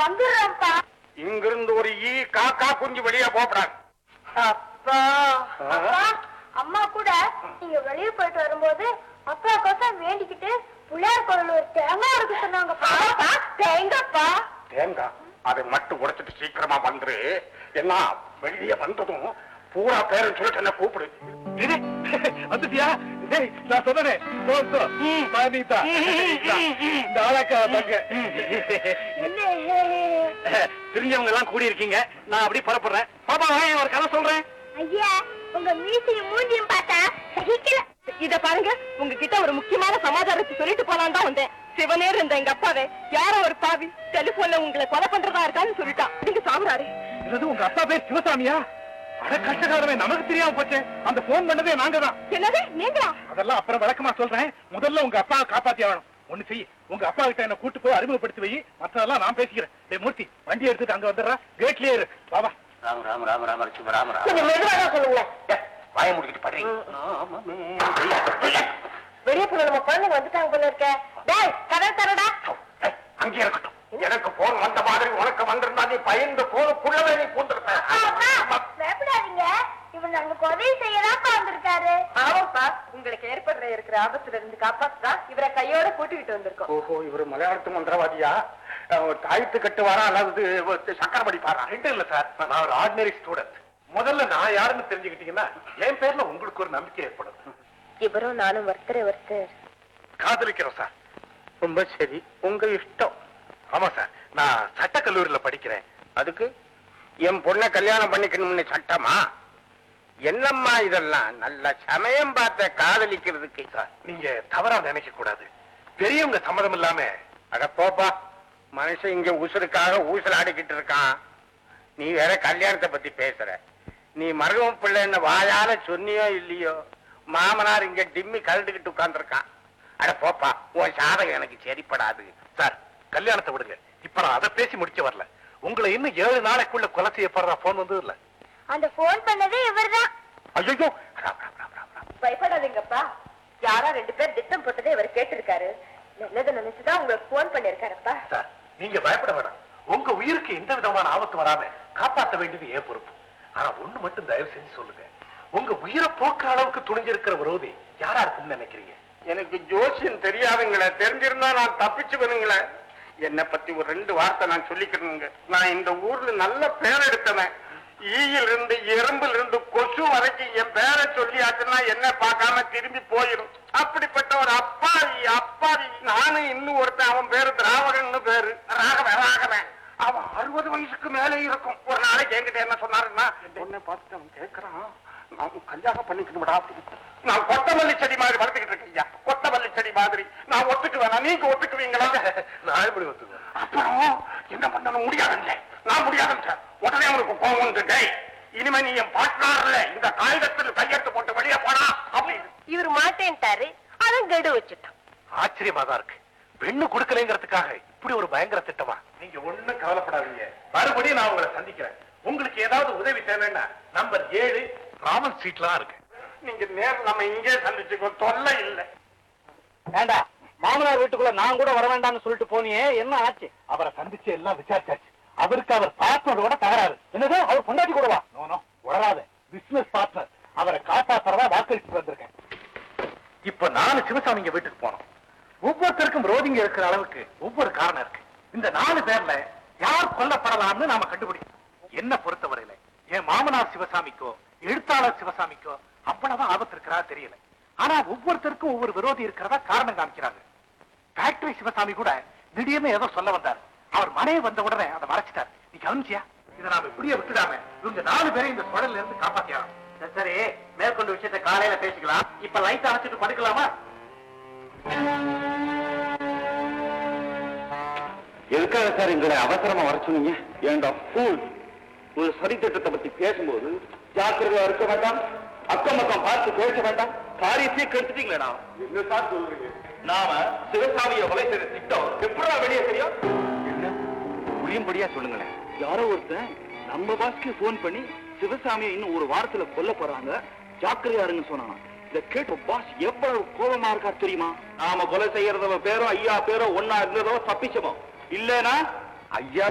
வந்துடுறேன்ப்பா இங்கிருந்து ஒரு ஈ காக்கா குஞ்சு வெளியே போப்படாது அப்பா அப்பா அம்மா கூட நீங்க வெளிய போயிட்டு வரும்போது அப்பா கோசம் வேண்டிக்கிட்டு புள்ளையார் கோவில் ஒரு தேங்காய் இருக்கு சொன்னாங்கப்பா தேங்காய்ப்பா தேங்காய் அதை மட்டும் உடைச்சிட்டு சீக்கிரமா வந்துரு என்ன வெளியே வந்ததும் பூரா பேரன் சொல்லிட்டு என்ன கூப்பிடு வந்துட்டியா டேய் நான் சொன்னனே தோசோ பானிதா இந்த ஆளாக்கா தங்க தெரிஞ்சவங்க எல்லாம் கூடி இருக்கீங்க நான் அப்படியே புறப்படுறேன் பாப்பா வாங்க ஒரு கதை சொல்றேன் ஐயா உங்க மீசையும் மூஞ்சியும் பார்த்தா சகிக்கல இத பாருங்க உங்ககிட்ட ஒரு முக்கியமான சமாச்சாரத்தை சொல்லிட்டு போலான்னு தான் வந்தேன் சிவனேர் இருந்த எங்க அப்பாவே யாரோ ஒரு பாவி டெலிபோன்ல உங்களை கொலை பண்றதா இருக்கான்னு சொல்லிட்டான் நீங்க சாகுறாரு இது உங்க அப்பா பேர் சிவசாமியா அட கஷ்டக்காரமே நமக்கு தெரியாம போச்சே அந்த போன் பண்ணதே நாங்க தான் என்னது நீங்களா அதெல்லாம் அப்புறம் விளக்கமா சொல்றேன் முதல்ல உங்க அப்பாவை காப்பாத்தி ஆகணும் ஒண்ணு செய் உங்க அப்பா கிட்ட என்ன கூட்டு போய் அறிமுகப்படுத்தி வை மத்ததெல்லாம் நான் பேசிக்கிறேன் டேய் மூர்த்தி வண்டி எடுத்துட்டு அங்க வந்துடுறா கேட்லயே இரு பாபா ராம ராம ராம ராம சிவ ராம ராம கொஞ்சம் மெதுவாக சொல்லுங்களேன் வாய முடிக்கிட்டு படுறீங்க வெளியே போன நம்ம குழந்தைங்க வந்துட்டாங்க போல இருக்க டேய் கதை தரடா அங்கே இருக்கட்டும் எனக்கு போன் வந்த மாதிரி உனக்கு வந்திருந்தா நீ பயந்து போனுக்குள்ளவே நீ பூந்திருப்ப பயப்படாதீங்க இவர் நமக்கு உதவி செய்யதான் வந்திருக்காரு ஆமாப்பா உங்களுக்கு ஏற்படுற இருக்கிற ஆபத்துல இருந்து காப்பாத்துதான் இவரை கையோட கூட்டிக்கிட்டு வந்திருக்கோம் ஓஹோ இவர் மலையாளத்து மந்திரவாதியா அஹ், தாயத்து கட்டுவாரா அல்லது சக்கர படிப்பாரா ரெண்டும் இல்ல சார் நான் ஒரு ஆர்டினரி ஸ்டூடெண்ட் முதல்ல நான் யாருன்னு தெரிஞ்சுக்கிட்டீங்கன்னா என் பேர்ல உங்களுக்கு ஒரு நம்பிக்கை ஏற்படும் இவரும் நானும் ஒருத்தர் ஒருத்தர் காதலிக்கிறோம் சார் ரொம்ப சரி உங்க இஷ்டம் ஆமா சார் நான் சட்டக்கல்லூரியில படிக்கிறேன் அதுக்கு என் பொண்ணை கல்யாணம் பண்ணிக்கணும்னு சட்டமா என்னம்மா இதெல்லாம் நல்ல சமயம் பார்த்த காதலிக்கிறதுக்கு சார் நீங்க தவறா நினைக்க கூடாது பெரியவங்க சம்மதம் இல்லாம அட போப்பா மனுஷன் இங்க உசுருக்காக ஊசல் ஆடிக்கிட்டு இருக்கான் நீ வேற கல்யாணத்தை பத்தி பேசுற நீ மருகம் பிள்ளைன்னு வாயால சொன்னியோ இல்லையோ மாமனார் இங்க டிம்மி கழட்டுக்கிட்டு உட்கார்ந்துருக்கான் அட போப்பா உன் சாதகம் எனக்கு சரிப்படாது சார் கல்யாணத்தை விடுங்க இப்ப நான் அதை பேசி முடிக்க வரல உங்களை இன்னும் ஏழு நாளைக்குள்ள கொலை செய்யப்படுற போன் வந்தது இல்ல அந்த போன் பண்ணதே இவர்தான் ஐயோ பயப்படாதீங்கப்பா யாரா ரெண்டு பேர் திட்டம் போட்டதே இவர் கேட்டிருக்காரு நல்லதை நினைச்சுதான் உங்களுக்கு போன் பண்ணிருக்காருப்பா சார் நீங்க பயப்பட வேணாம் உங்க உயிருக்கு எந்த விதமான ஆபத்து வராம காப்பாற்ற வேண்டியது ஏன் பொறுப்பு ஆனா ஒண்ணு மட்டும் தயவு செஞ்சு சொல்லுங்க உங்க உயிரை போக்குற அளவுக்கு துணிஞ்சிருக்கிற விரோதி யாரா இருக்கும்னு நினைக்கிறீங்க எனக்கு ஜோசியம் தெரியாதுங்களே தெரிஞ்சிருந்தா நான் தப்பிச்சு வேணுங்களே என்னை பத்தி ஒரு ரெண்டு வார்த்தை நான் சொல்லிக்கிறேங்க நான் இந்த ஊர்ல நல்ல பேர் எடுத்தவன் ஈயில் இருந்து எறும்புல இருந்து கொசு வரைக்கும் என் பேரை சொல்லியாச்சுன்னா என்ன பார்க்காம திரும்பி போயிடும் அப்படிப்பட்ட ஒரு அப்பாவி அப்பாவி நானும் இன்னும் ஒருத்தன் அவன் பேரு திராவடன்னு பேரு ராகவன் ராகவன் அவன் அறுபது வயசுக்கு மேலே இருக்கும் ஒரு நாளைக்கு என்கிட்ட என்ன சொன்னாருன்னா உன்னை பார்த்துட்டு அவன் கேட்கறான் நான் கல்யாணம் பண்ணிக்கணும்டா அப்படின்னு. நான் கொத்தமல்லி செடி மாதிரி வளர்த்துக்கிட்டு இருக்கேன் ஐயா கொத்தமல்லி செடி மாதிரி நான் ஒத்துக்குவேனா நீங்க ஒத்துக்குவீங்களா நான் எப்படி ஒத்துக்குவேன் அப்புறம் என்ன பண்ணணும் முடியாதுல்ல நான் முடியாதுன்னு சார் உடனே அவனுக்கு கோவம் வந்து டேய் இனிமே நீ என் பார்ட்னர்ல இந்த காகிதத்தில் கையெழுத்து போட்டு வெளியே போனா அப்படின்னு இவர் மாட்டேன்ட்டாரு அதான் கெடு வச்சுட்டான் ஆச்சரியமா தான் இருக்கு பெண்ணு கொடுக்கலைங்கிறதுக்காக இப்படி ஒரு பயங்கர திட்டமா நீங்க ஒண்ணும் கவலைப்படாதீங்க மறுபடியும் நான் உங்களை சந்திக்கிறேன் உங்களுக்கு ஏதாவது உதவி தேவைன்னா நம்பர் ஏழு ராமன் ஸ்ட்ரீட்லாம் இருக்கு நீங்க நேரம் நம்ம இங்கே சந்திச்சுக்கோ தொல்லை இல்லை வேண்டா மாமனார் வீட்டுக்குள்ள நான் கூட வர வேண்டாம்னு சொல்லிட்டு போனியே என்ன ஆச்சு அவரை சந்திச்சு எல்லாம் விசாரிச்சாச்சு அவருக்கு அவர் பார்ட்னரோட தகராறு என்னது அவர் பொண்டாட்டி கூடவா நோ நோ உளராத பிசினஸ் பார்ட்னர் அவரை காப்பாத்துறதா வாக்களிச்சு வந்திருக்கேன் இப்ப நாலு சிவசாமிங்க வீட்டுக்கு போனோம் ஒவ்வொருத்தருக்கும் ரோதிங்க இருக்கிற அளவுக்கு ஒவ்வொரு காரணம் இருக்கு இந்த நாலு பேர்ல யார் கொல்லப்படலாம்னு நாம கண்டுபிடிக்கணும் என்ன பொறுத்தவரையில என் மாமனார் சிவசாமிக்கோ எழுத்தாளர் சிவசாமிக்கோ அவ்வளவு ஆபத்து இருக்கிறதா தெரியல ஆனா ஒவ்வொருத்தருக்கும் ஒவ்வொரு விரோதி இருக்கிறதா காரணம் காமிக்கிறாங்க ஃபேக்டரி சிவசாமி கூட திடீர்னு ஏதோ சொல்ல வந்தார் அவர் மனைவி வந்த உடனே அதை மறைச்சிட்டார் நீ கவனிச்சியா இதை நாம இப்படியே விட்டுடாம இவங்க நாலு பேரையும் இந்த சுழல்ல இருந்து காப்பாத்தியாரோம் சரி மேற்கொண்டு விஷயத்தை காலையில பேசிக்கலாம் இப்ப லைட் அணைச்சிட்டு படுக்கலாமா எதுக்காக சார் எங்களை அவசரமா வர சொன்னீங்க ஏண்டா ஃபூல் ஒரு சரி திட்டத்தை பத்தி பேசும்போது ஜாக்கிரதையா இருக்க வேண்டாம் அக்கம் பக்கம் பார்த்து பேச வேண்டாம் காரியத்தையே கெடுத்துட்டீங்களா என்ன சார் சொல்றீங்க நாம சிவசாமியை கொலை செய்த திட்டம் எப்படா வெளியே தெரியும் என்ன புரியும்படியா சொல்லுங்களேன் யாரோ ஒருத்தன் நம்ம பாஸ்க்கு போன் பண்ணி சிவசாமியை இன்னும் ஒரு வாரத்துல கொல்ல போறாங்க ஜாக்கிரதையா இருங்க சொன்னான் இத கேட்ட பாஸ் எவ்வளவு கோபமா இருக்கா தெரியுமா நாம கொலை செய்யறதவ பேரும் ஐயா பேரும் ஒன்னா இருந்ததோ தப்பிச்சமோ இல்லனா ஐயா